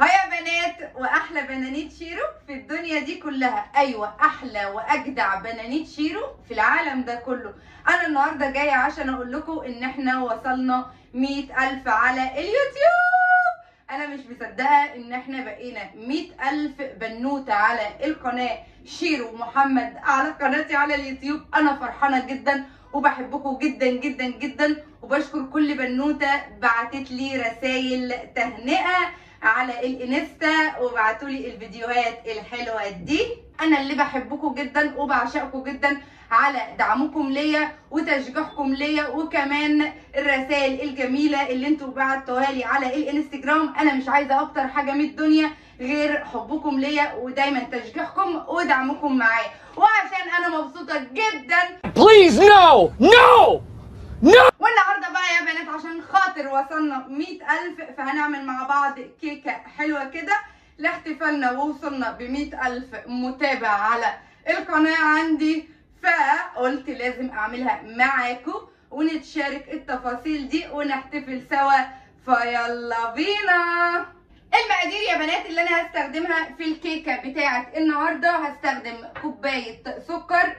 هيا بنات واحلى بنانيت شيرو في الدنيا دي كلها ايوه احلى واجدع بنانيت شيرو في العالم ده كله انا النهارده جايه عشان اقول لكم ان احنا وصلنا مئة الف على اليوتيوب انا مش مصدقه ان احنا بقينا مئة الف بنوته على القناه شيرو محمد على قناتي على اليوتيوب انا فرحانه جدا وبحبكم جدا جدا جدا وبشكر كل بنوته بعتت لي رسائل تهنئه على الانستا وبعتوا لي الفيديوهات الحلوه دي انا اللي بحبكم جدا وبعشقكم جدا على دعمكم ليا وتشجيعكم ليا وكمان الرسائل الجميله اللي انتوا بعتوها لي على الانستجرام انا مش عايزه اكتر حاجه من الدنيا غير حبكم ليا ودايما تشجيعكم ودعمكم معايا وعشان انا مبسوطه جدا Please, no! No! No! والنهارده بقى يا بنات عشان خاطر وصلنا مئة ألف فهنعمل مع بعض كيكة حلوة كده لاحتفالنا ووصلنا بمئة ألف متابع على القناة عندي فقلت لازم أعملها معاكم ونتشارك التفاصيل دي ونحتفل سوا فيلا بينا المقادير يا بنات اللي انا هستخدمها في الكيكه بتاعه النهارده هستخدم كوبايه سكر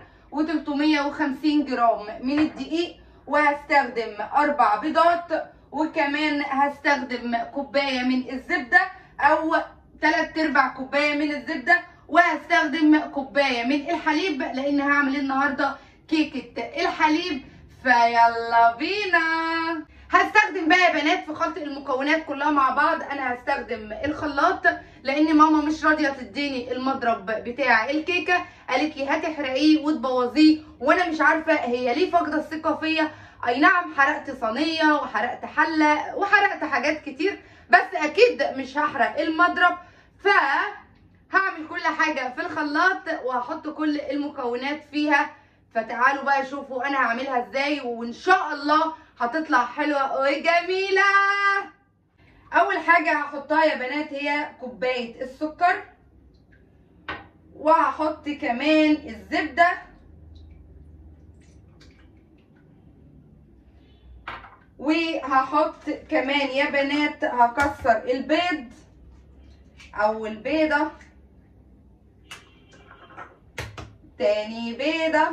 و350 جرام من الدقيق وهستخدم اربع بيضات وكمان هستخدم كوبايه من الزبده او 3 ارباع كوبايه من الزبده وهستخدم كوبايه من الحليب لان هعمل النهارده كيكه الحليب فيلا بينا هستخدم بقى يا بنات في خلط المكونات كلها مع بعض انا هستخدم الخلاط لان ماما مش راضيه تديني المضرب بتاع الكيكه قالت لي هتحرقيه وتبوظيه وانا مش عارفه هي ليه فاقده الثقه فيا اي نعم حرقت صينيه وحرقت حله وحرقت حاجات كتير بس اكيد مش هحرق المضرب ف هعمل كل حاجه في الخلاط وهحط كل المكونات فيها فتعالوا بقى شوفوا انا هعملها ازاي وان شاء الله هتطلع حلوه وجميله اول حاجه هحطها يا بنات هي كوبايه السكر وهحط كمان الزبده وهحط كمان يا بنات هكسر البيض او البيضه تاني بيضه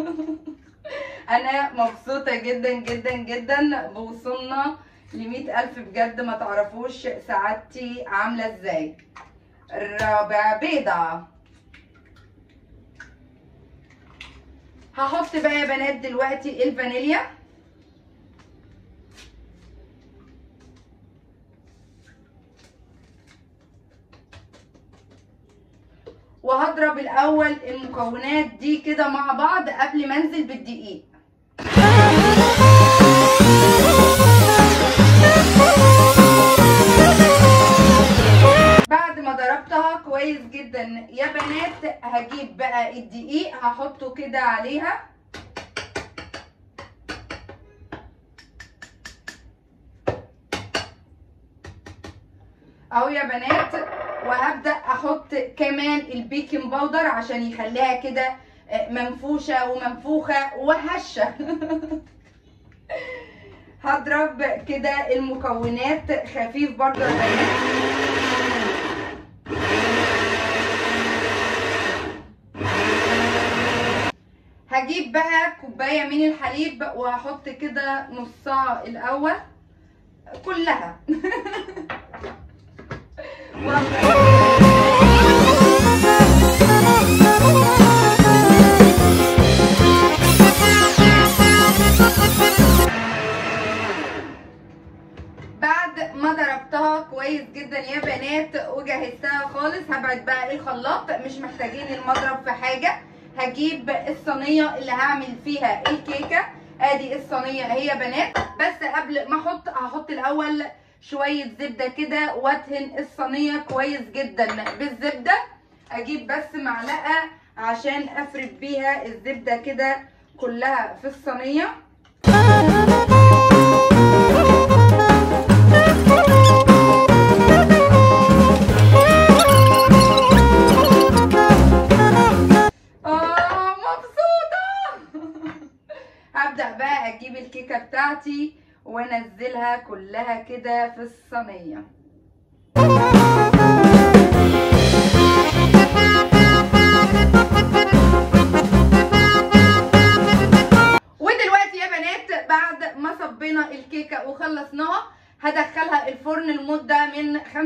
انا مبسوطه جدا جدا جدا بوصلنا ل ألف بجد ما تعرفوش سعادتي عامله ازاي رابع بيضه هحط بقى يا بنات دلوقتي الفانيليا وهضرب الاول المكونات دي كده مع بعض قبل ما انزل بالدقيق بعد ما ضربتها كويس جدا يا بنات هجيب بقى الدقيق هحطه كده عليها اهو يا بنات وهبدا احط كمان البيكنج باودر عشان يخليها كده منفوشه ومنفوخه وهشه هضرب كده المكونات خفيف برضه يا بنات هجيب بقى كوبايه من الحليب وهحط كده نصها الاول كلها بعد ما ضربتها كويس جدا يا بنات وجهزتها خالص هبعد بقى الخلاط مش محتاجين المضرب في حاجه هجيب الصينيه اللي هعمل فيها الكيكه ادي الصينيه اهي يا بنات بس قبل ما احط هحط الاول شويه زبده كده وادهن الصينيه كويس جدا بالزبده اجيب بس معلقه عشان افرد بيها الزبده كده كلها في الصينيه اه مبسوطه هبدا بقى اجيب الكيكه بتاعتي وانزلها كلها كده في الصينيه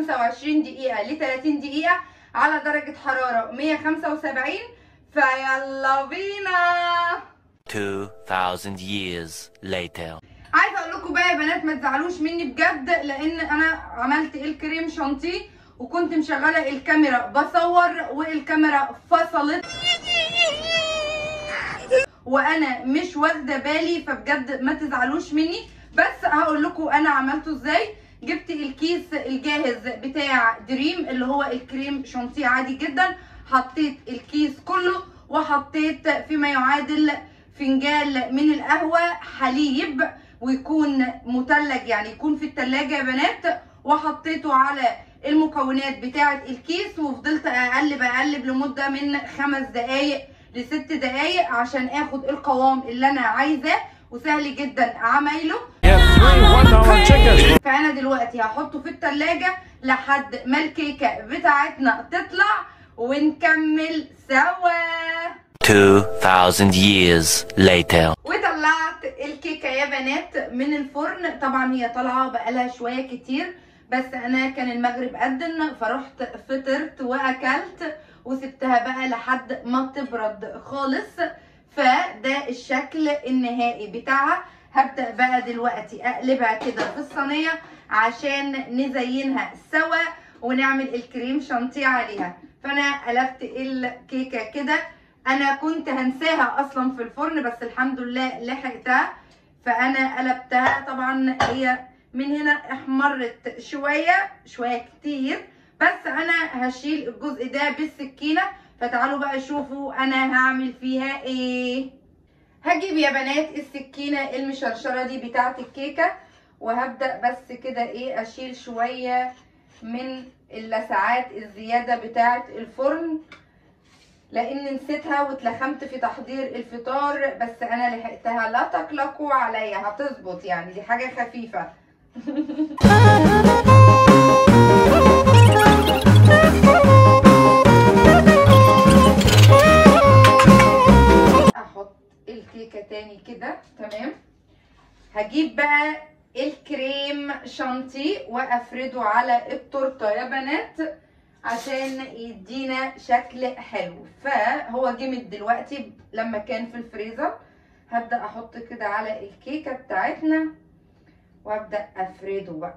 25 دقيقة ل 30 دقيقة على درجة حرارة 175 فيلا بينا 2,000 years later. عايزه اقول لكم بقى يا بنات ما تزعلوش مني بجد لان انا عملت الكريم شانتيه وكنت مشغله الكاميرا بصور والكاميرا فصلت وانا مش واخده بالي فبجد ما تزعلوش مني بس هقول لكم انا عملته ازاي جبت الكيس الجاهز بتاع دريم اللي هو الكريم شانتيه عادي جدا حطيت الكيس كله وحطيت فيما يعادل فنجان من القهوه حليب ويكون مثلج يعني يكون في التلاجة يا بنات وحطيته على المكونات بتاعه الكيس وفضلت اقلب اقلب لمده من خمس دقايق لست دقايق عشان اخد القوام اللي انا عايزاه وسهل جدا عمايله Get three one dollar chickens. فانا دلوقتي هحطه في التلاجة لحد ما الكيكه بتاعتنا تطلع ونكمل سوا 2,000 years later. وطلعت الكيكه يا بنات من الفرن طبعا هي طالعه بقالها شويه كتير بس انا كان المغرب اذن فرحت فطرت واكلت وسبتها بقى لحد ما تبرد خالص فده الشكل النهائي بتاعها هبدا بقى دلوقتي اقلبها كده في الصينيه عشان نزينها سوا ونعمل الكريم شانتيه عليها فانا قلبت الكيكه كده انا كنت هنساها اصلا في الفرن بس الحمد لله لحقتها فانا قلبتها طبعا هي من هنا احمرت شويه شويه كتير بس انا هشيل الجزء ده بالسكينه فتعالوا بقى شوفوا انا هعمل فيها ايه هجيب يا بنات السكينه المشرشره دي بتاعه الكيكه وهبدا بس كده ايه اشيل شويه من اللسعات الزياده بتاعه الفرن لان نسيتها واتلخمت في تحضير الفطار بس انا لحقتها لا تقلقوا عليا هتظبط يعني دي حاجه خفيفه احط الكيكه تاني كده تمام هجيب بقى الكريم شانتيه وافرده على التورته يا بنات عشان يدينا شكل حلو فهو جمد دلوقتي لما كان في الفريزر هبدا احط كده على الكيكه بتاعتنا وابدا افرده بقى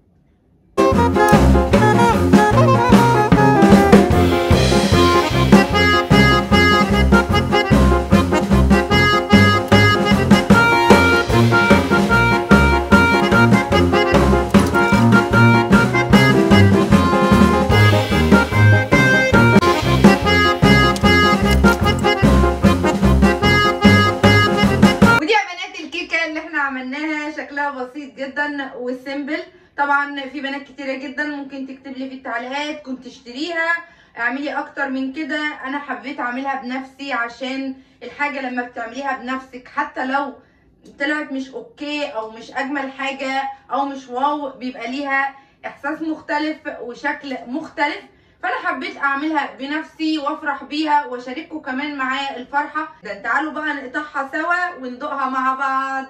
ودي يا بنات الكيكه اللي احنا عملناها شكلها بسيط جدا وسيمبل طبعا في بنات كتيره جدا ممكن تكتب لي في التعليقات كنت تشتريها اعملي اكتر من كده انا حبيت اعملها بنفسي عشان الحاجه لما بتعمليها بنفسك حتى لو طلعت مش اوكي او مش اجمل حاجه او مش واو بيبقى ليها احساس مختلف وشكل مختلف فانا حبيت اعملها بنفسي وافرح بيها واشارككم كمان معايا الفرحه ده تعالوا بقى نقطعها سوا وندوقها مع بعض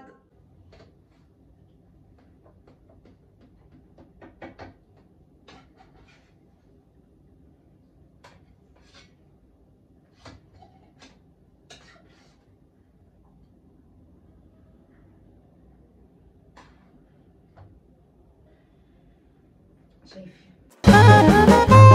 شايفين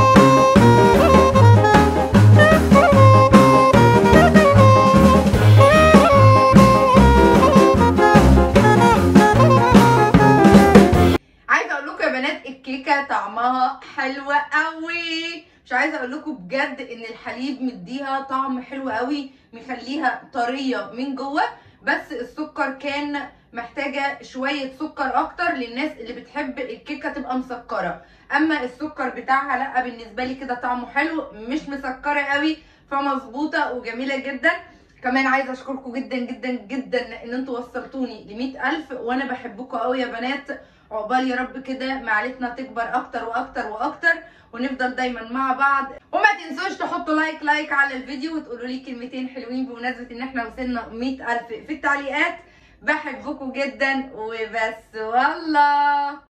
عايزه اقول لكم يا بنات الكيكه طعمها حلو قوي مش عايزه اقول لكم بجد ان الحليب مديها طعم حلو قوي مخليها طريه من جوه بس السكر كان محتاجه شويه سكر اكتر للناس اللي بتحب الكيكه تبقى مسكره اما السكر بتاعها لا بالنسبه لي كده طعمه حلو مش مسكره قوي فمظبوطه وجميله جدا كمان عايزه اشكركم جدا جدا جدا ان انتوا وصلتوني ل 100000 وانا بحبكم قوي يا بنات عقبال يا رب كده معلتنا تكبر اكتر واكتر واكتر ونفضل دايما مع بعض وما تنسوش تحطوا لايك لايك على الفيديو وتقولوا لي كلمتين حلوين بمناسبه ان احنا وصلنا 100000 في التعليقات بحبكم جدا وبس والله